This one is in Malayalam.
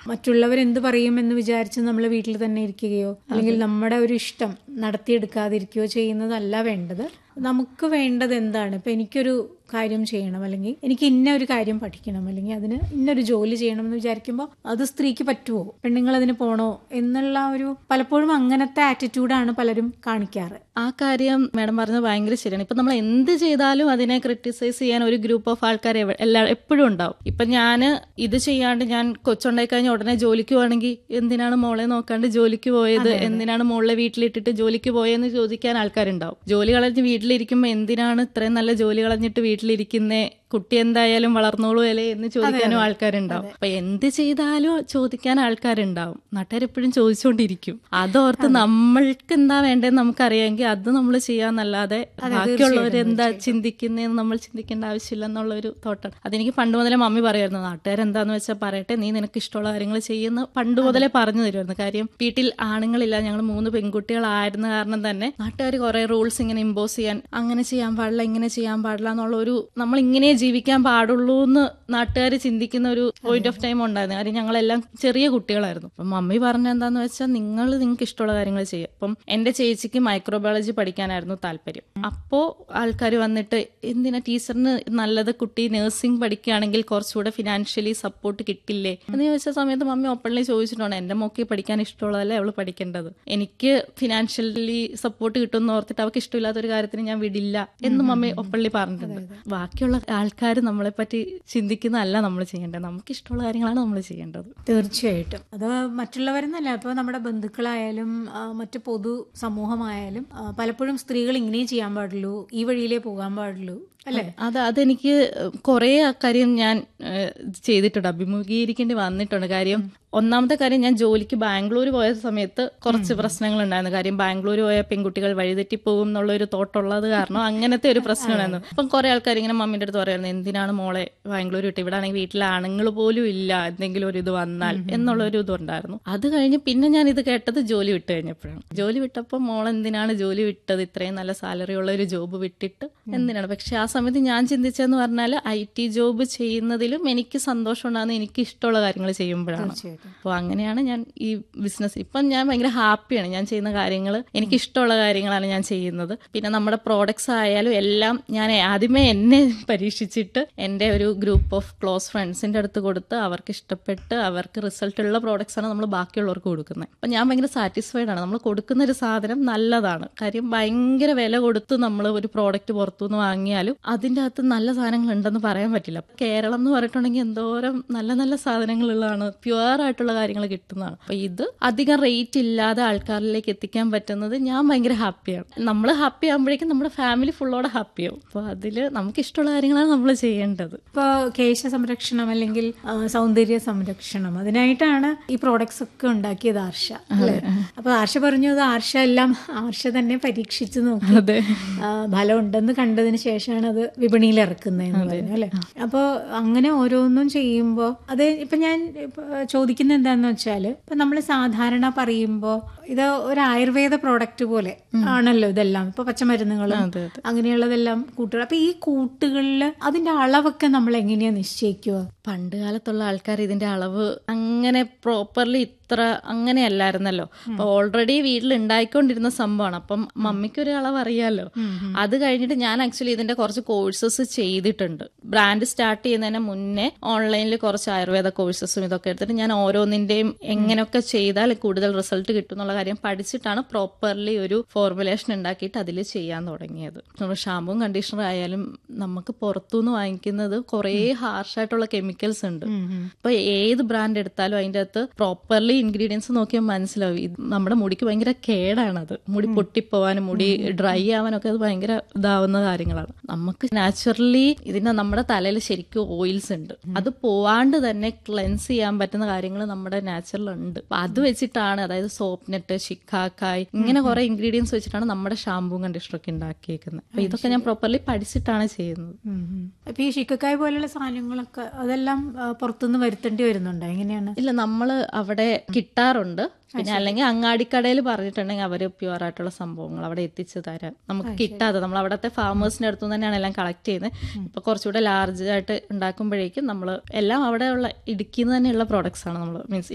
മറ്റുള്ളവരെന്ത് പറയും എന്ന് വിചാരിച്ച് നമ്മൾ വീട്ടിൽ തന്നെ ഇരിക്കുകയോ അല്ലെങ്കിൽ നമ്മുടെ ഒരു ഇഷ്ടം നടത്തിയെടുക്കാതിരിക്കുകയോ ചെയ്യുന്നതല്ല വേണ്ടത് നമുക്ക് വേണ്ടത് എന്താണ് ഇപ്പൊ എനിക്കൊരു കാര്യം ചെയ്യണം അല്ലെങ്കിൽ എനിക്ക് ഇന്ന ഒരു കാര്യം പഠിക്കണം അല്ലെങ്കിൽ അതിന് ഇന്നൊരു ജോലി ചെയ്യണം എന്ന് വിചാരിക്കുമ്പോൾ അത് സ്ത്രീക്ക് പറ്റുമോ പെണ്ണുങ്ങൾ അതിന് പോണോ എന്നുള്ള ഒരു പലപ്പോഴും അങ്ങനത്തെ ആറ്റിറ്റ്യൂഡാണ് പലരും കാണിക്കാറ് ആ കാര്യം മാഡം പറഞ്ഞത് ഭയങ്കര ശരിയാണ് ഇപ്പൊ നമ്മൾ എന്ത് ചെയ്താലും അതിനെ ക്രിട്ടിസൈസ് ചെയ്യാൻ ഒരു ഗ്രൂപ്പ് ഓഫ് ആൾക്കാർ എല്ലാ എപ്പോഴും ഉണ്ടാവും ഇപ്പൊ ഞാൻ ഇത് ചെയ്യാണ്ട് ഞാൻ കൊച്ചുണ്ടായി കഴിഞ്ഞ ഉടനെ ജോലിക്ക് പോവാണെങ്കിൽ എന്തിനാണ് മോളെ നോക്കാണ്ട് ജോലിക്ക് പോയത് എന്തിനാണ് മോളെ വീട്ടിലിട്ടിട്ട് ജോലിക്ക് പോയെന്ന് ചോദിക്കാൻ ആൾക്കാരുണ്ടാവും ജോലി കളഞ്ഞ് വീട്ടിലിരിക്കുമ്പോൾ എന്തിനാണ് ഇത്രയും നല്ല ജോലി കളഞ്ഞിട്ട് വീട്ടിലിരിക്കുന്നേ കുട്ടി എന്തായാലും വളർന്നോളൂ അല്ലേ എന്ന് ചോദിക്കാനും ആൾക്കാരുണ്ടാവും അപ്പൊ എന്ത് ചെയ്താലും ചോദിക്കാൻ ആൾക്കാരുണ്ടാവും നാട്ടുകാരെപ്പോഴും ചോദിച്ചുകൊണ്ടിരിക്കും അതോർത്ത് നമ്മൾക്ക് എന്താ വേണ്ടതെന്ന് നമുക്കറിയാമെങ്കിൽ അത് നമ്മൾ ചെയ്യാന്നല്ലാതെ ബാക്കിയുള്ളവർ എന്താ ചിന്തിക്കുന്നതെന്ന് നമ്മൾ ചിന്തിക്കേണ്ട ആവശ്യമില്ല എന്നുള്ള ഒരു തോട്ടാണ് അതെനിക്ക് പണ്ട് മുതലേ മമ്മി പറയുമായിരുന്നു നാട്ടുകാരെന്താന്ന് വെച്ചാൽ പറയട്ടെ നീ നിനക്ക് ഇഷ്ടമുള്ള കാര്യങ്ങൾ ചെയ്യുന്ന പണ്ട് മുതലേ പറഞ്ഞു തരുമായിരുന്നു കാര്യം വീട്ടിൽ ആണുങ്ങളില്ല ഞങ്ങൾ മൂന്ന് പെൺകുട്ടികളായിരുന്ന കാരണം തന്നെ നാട്ടുകാർ കുറെ റൂൾസ് ഇങ്ങനെ ഇമ്പോസ് ചെയ്യാൻ അങ്ങനെ ചെയ്യാൻ പാടില്ല ഇങ്ങനെ ചെയ്യാൻ പാടില്ല എന്നുള്ള ഒരു നമ്മൾ ഇങ്ങനെ ജീവിക്കാൻ പാടുള്ളൂ എന്ന് നാട്ടുകാർ ചിന്തിക്കുന്ന ഒരു പോയിന്റ് ഓഫ് ടൈം ഉണ്ടായിരുന്നു കാര്യം ഞങ്ങളെല്ലാം ചെറിയ കുട്ടികളായിരുന്നു അപ്പം മമ്മി പറഞ്ഞ എന്താന്ന് വെച്ചാൽ നിങ്ങൾ നിങ്ങൾക്ക് ഇഷ്ടമുള്ള കാര്യങ്ങൾ ചെയ്യുക അപ്പം എന്റെ ചേച്ചിക്ക് മൈക്രോബയോളജി പഠിക്കാനായിരുന്നു താല്പര്യം അപ്പോ ആൾക്കാർ വന്നിട്ട് എന്തിനാ ടീച്ചറിന് നല്ലത് കുട്ടി നഴ്സിംഗ് പഠിക്കുകയാണെങ്കിൽ കുറച്ചുകൂടെ ഫിനാൻഷ്യലി സപ്പോർട്ട് കിട്ടില്ലേ എന്ന് ചോദിച്ച സമയത്ത് മമ്മി ഓപ്പൺലി ചോദിച്ചിട്ടുണ്ട് എന്റെ മോക്ക് പഠിക്കാൻ ഇഷ്ടമുള്ളതല്ലേ അവള് പഠിക്കേണ്ടത് എനിക്ക് ഫിനാൻഷ്യലി സപ്പോർട്ട് കിട്ടുമെന്ന് ഓർത്തിട്ട് അവൾക്ക് ഇഷ്ടമില്ലാത്ത ഒരു കാര്യത്തിന് ഞാൻ വിടില്ല എന്ന് മമ്മി ഓപ്പൺലി പറഞ്ഞിട്ടുണ്ട് ബാക്കിയുള്ള ആൾക്കാർ നമ്മളെ പറ്റി ചിന്തിക്കുന്നതല്ല നമ്മൾ ചെയ്യേണ്ടത് നമുക്ക് ഇഷ്ടമുള്ള കാര്യങ്ങളാണ് നമ്മൾ ചെയ്യേണ്ടത് തീർച്ചയായിട്ടും അത് മറ്റുള്ളവരെന്നല്ല ഇപ്പോൾ നമ്മുടെ ബന്ധുക്കളായാലും ആ, മറ്റ് പൊതു സമൂഹമായാലും ആ, പലപ്പോഴും സ്ത്രീകൾ ഇങ്ങനെയും ചെയ്യാൻ പാടുള്ളൂ ഈ വഴിയിലേ പോകാൻ പാടുള്ളൂ അല്ലേ അത് അതെനിക്ക് കുറേ കാര്യം ഞാൻ ഏഹ്, ചെയ്തിട്ടുണ്ട് അഭിമുഖീകരിക്കേണ്ടി വന്നിട്ടുണ്ട് കാര്യം ഒന്നാമത്തെ കാര്യം ഞാൻ ജോലിക്ക് ബാംഗ്ലൂർ പോയ സമയത്ത് കുറച്ച് പ്രശ്നങ്ങൾ ഉണ്ടായിരുന്നു കാര്യം ബാംഗ്ലൂർ പോയ പെൺകുട്ടികൾ വഴിതെറ്റി പോകും എന്നുള്ള ഒരു തോട്ടുള്ളത് കാരണം അങ്ങനത്തെ ഒരു പ്രശ്നം ഉണ്ടായിരുന്നു അപ്പം കുറെ ആൾക്കാർ ഇങ്ങനെ മമ്മിന്റെ അടുത്ത് പറയായിരുന്നു എന്തിനാണ് മോളെ ബാംഗ്ലൂർ വിട്ട് ഇവിടെ ആണെങ്കിൽ വീട്ടിലെ ആണുങ്ങൾ പോലും ഇല്ല എന്തെങ്കിലും ഒരു ഇത് വന്നാൽ എന്നുള്ള ഒരു ഇത് ഉണ്ടായിരുന്നു അത് കഴിഞ്ഞ് പിന്നെ ഞാൻ ഇത് കേട്ടത് ജോലി വിട്ട് കഴിഞ്ഞപ്പോഴാണ് ജോലി വിട്ടപ്പോൾ മോൾ എന്തിനാണ് ജോലി വിട്ടത് ഇത്രയും നല്ല സാലറി ഉള്ള ഒരു ജോബ് വിട്ടിട്ട് എന്തിനാണ് പക്ഷെ ആ സമയത്ത് ഞാൻ ചിന്തിച്ചതെന്ന് പറഞ്ഞാൽ ഐ ടി ജോബ് ചെയ്യുന്നതിലും എനിക്ക് സന്തോഷം ഉണ്ടാകുന്ന എനിക്ക് ഇഷ്ടമുള്ള കാര്യങ്ങൾ ചെയ്യുമ്പോഴാണ് തീർച്ചയായിട്ടും അപ്പോൾ അങ്ങനെയാണ് ഞാൻ ഈ ബിസിനസ് ഇപ്പം ഞാൻ ഭയങ്കര ഹാപ്പിയാണ് ഞാൻ ചെയ്യുന്ന കാര്യങ്ങൾ എനിക്ക് ഇഷ്ടമുള്ള കാര്യങ്ങളാണ് ഞാൻ ചെയ്യുന്നത് പിന്നെ നമ്മുടെ പ്രോഡക്ട്സ് ആയാലും എല്ലാം ഞാൻ ആദ്യമേ എന്നെ പരീക്ഷിച്ചിട്ട് എൻ്റെ ഒരു ഗ്രൂപ്പ് ഓഫ് ക്ലോസ് ഫ്രണ്ട്സിൻ്റെ അടുത്ത് കൊടുത്ത് അവർക്ക് ഇഷ്ടപ്പെട്ട് അവർക്ക് റിസൾട്ട് ഉള്ള പ്രോഡക്ട്സ് ആണ് നമ്മൾ ബാക്കിയുള്ളവർക്ക് കൊടുക്കുന്നത് അപ്പം ഞാൻ ഭയങ്കര സാറ്റിസ്ഫൈഡ് ആണ് നമ്മൾ കൊടുക്കുന്ന ഒരു സാധനം നല്ലതാണ് കാര്യം ഭയങ്കര വില കൊടുത്ത് നമ്മൾ ഒരു പ്രോഡക്റ്റ് പുറത്തുനിന്ന് വാങ്ങിയാലും അതിൻ്റെ അകത്ത് നല്ല സാധനങ്ങൾ ഉണ്ടെന്ന് പറയാൻ പറ്റില്ല കേരളം എന്ന് പറഞ്ഞിട്ടുണ്ടെങ്കിൽ എന്തോരം നല്ല നല്ല സാധനങ്ങളുള്ളതാണ് പ്യുവർ ആയിട്ടുള്ള കാര്യങ്ങൾ കിട്ടുന്നതാണ് അപ്പൊ ഇത് അധികം റേറ്റ് ഇല്ലാതെ ആൾക്കാരിലേക്ക് എത്തിക്കാൻ പറ്റുന്നത് ഞാൻ ഭയങ്കര ഹാപ്പിയാണ് നമ്മൾ ഹാപ്പി ആകുമ്പോഴേക്കും നമ്മുടെ ഫാമിലി ഫുള്ളോടെ ഹാപ്പിയാവും അപ്പോൾ അതിൽ നമുക്ക് ഇഷ്ടമുള്ള കാര്യങ്ങളാണ് നമ്മൾ ചെയ്യേണ്ടത് ഇപ്പോൾ കേശ സംരക്ഷണം അല്ലെങ്കിൽ ആ, സൗന്ദര്യ സംരക്ഷണം അതിനായിട്ടാണ് ഈ പ്രോഡക്ട്സ് ഒക്കെ ഉണ്ടാക്കിയത് ആർഷ അല്ലേ അപ്പൊ ആർഷ പറഞ്ഞു അത് ആർഷ എല്ലാം ആർഷ തന്നെ പരീക്ഷിച്ചു നോക്കി അതെ ആ, ഫലം ഉണ്ടെന്ന് കണ്ടതിന് ശേഷമാണ് അത് വിപണിയിൽ ഇറക്കുന്നതെന്ന് പറഞ്ഞു അല്ലേ അപ്പോൾ അങ്ങനെ ഓരോന്നും ചെയ്യുമ്പോൾ അത് ഇപ്പൊ ഞാൻ ഇപ്പൊ ചോദിക്കുന്നത് എന്താന്ന് വെച്ചാല് ഇപ്പൊ നമ്മൾ സാധാരണ പറയുമ്പോൾ ഇത് ഒരു ആയുർവേദ പ്രോഡക്റ്റ് പോലെ ആണല്ലോ ഇതെല്ലാം ഇപ്പൊ പച്ചമരുന്നുകളും അതെ അതെ അങ്ങനെയുള്ളതെല്ലാം കൂട്ടുകൾ അപ്പൊ ഈ കൂട്ടുകളിൽ അതിന്റെ അളവൊക്കെ നമ്മൾ എങ്ങനെയാ നിശ്ചയിക്കുക പണ്ട് കാലത്തുള്ള ആൾക്കാർ ഇതിന്റെ അളവ് അങ്ങനെ പ്രോപ്പർലി ഇത്ര അങ്ങനെയല്ലായിരുന്നല്ലോ അപ്പൊ ഓൾറെഡി വീട്ടിൽ ഉണ്ടായിക്കൊണ്ടിരുന്ന സംഭവമാണ് അപ്പം മമ്മിക്ക് ഒരു അളവ് അറിയാലോ അത് കഴിഞ്ഞിട്ട് ഞാൻ ആക്ച്വലി ഇതിന്റെ കുറച്ച് കോഴ്സസ് ചെയ്തിട്ടുണ്ട് ബ്രാൻഡ് സ്റ്റാർട്ട് ചെയ്യുന്നതിന് മുന്നേ ഓൺലൈനിൽ കുറച്ച് ആയുർവേദ കോഴ്സസും ഇതൊക്കെ എടുത്തിട്ട് ഞാൻ ഓരോന്നിന്റെയും എങ്ങനെയൊക്കെ ചെയ്താൽ കൂടുതൽ റിസൾട്ട് കിട്ടും എന്നുള്ള കാര്യം പഠിച്ചിട്ടാണ് പ്രോപ്പർലി ഒരു ഫോർമുലേഷൻ ഉണ്ടാക്കിയിട്ട് അതിൽ ചെയ്യാൻ തുടങ്ങിയത് നമ്മൾ ഷാമ്പുവും കണ്ടീഷണർ ആയാലും നമുക്ക് പുറത്തുനിന്ന് വാങ്ങിക്കുന്നത് കുറേ ഹാർഷായിട്ടുള്ള കെമിക്കൽസ് ഉണ്ട് ഇപ്പൊ ഏത് ബ്രാൻഡ് എടുത്താലും അതിന്റെ അകത്ത് പ്രോപ്പർലി ഇൻഗ്രീഡിയൻസ് നോക്കിയാൽ മനസ്സിലാവും ഇത് നമ്മുടെ മുടിക്ക് ഭയങ്കര കേടാണത് മുടി പൊട്ടിപ്പോവാനും മുടി ഡ്രൈ ആവാനൊക്കെ അത് ഭയങ്കര ഇതാവുന്ന കാര്യങ്ങളാണ് നമുക്ക് നാച്ചുറലി ഇതിന്റെ നമ്മുടെ തലയിൽ ശരിക്കും ഓയിൽസ് ഉണ്ട് അത് പോവാണ്ട് തന്നെ ക്ലെൻസ് ചെയ്യാൻ പറ്റുന്ന കാര്യങ്ങൾ നമ്മുടെ നാച്ചുറൽ ഉണ്ട് അപ്പൊ അത് വെച്ചിട്ടാണ് അതായത് സോപ്പ് നെറ്റ് ഷിക്കാക്കായ് ഇങ്ങനെ കുറെ ഇൻഗ്രീഡിയൻസ് വെച്ചിട്ടാണ് നമ്മുടെ ഷാമ്പൂ കണ്ടീഷണർ ഒക്കെ ഉണ്ടാക്കിയേക്കുന്നത് അപ്പൊ ഇതൊക്കെ ഞാൻ പ്രോപ്പർലി പഠിച്ചിട്ടാണ് ചെയ്യുന്നത് അപ്പൊ ഈ ഷിക്കക്കായ പോലുള്ള സാധനങ്ങളൊക്കെ അതെല്ലാം ആ, പുറത്തുനിന്ന് വരുത്തേണ്ടി വരുന്നുണ്ടോ എങ്ങനെയാണ് ഇല്ല നമ്മൾ അവിടെ കിട്ടാറുണ്ട് പിന്നെ അല്ലെങ്കിൽ അങ്ങാടിക്കടയിൽ പറഞ്ഞിട്ടുണ്ടെങ്കിൽ അവര് പ്യുവർ ആയിട്ടുള്ള സംഭവങ്ങൾ അവിടെ എത്തിച്ചു തരാൻ നമുക്ക് കിട്ടാതെ നമ്മൾ അവിടുത്തെ ഫാമേഴ്സിന്റെ അടുത്ത് തന്നെയാണ് എല്ലാം കളക്ട് ചെയ്യുന്നത് ഇപ്പൊ കുറച്ചുകൂടെ ലാർജ് ആയിട്ട് ഉണ്ടാക്കുമ്പോഴേക്കും നമ്മൾ എല്ലാം അവിടെയുള്ള ഇടുക്കിന്ന് തന്നെയുള്ള പ്രോഡക്ട്സ് ആണ് നമ്മൾ മീൻസ്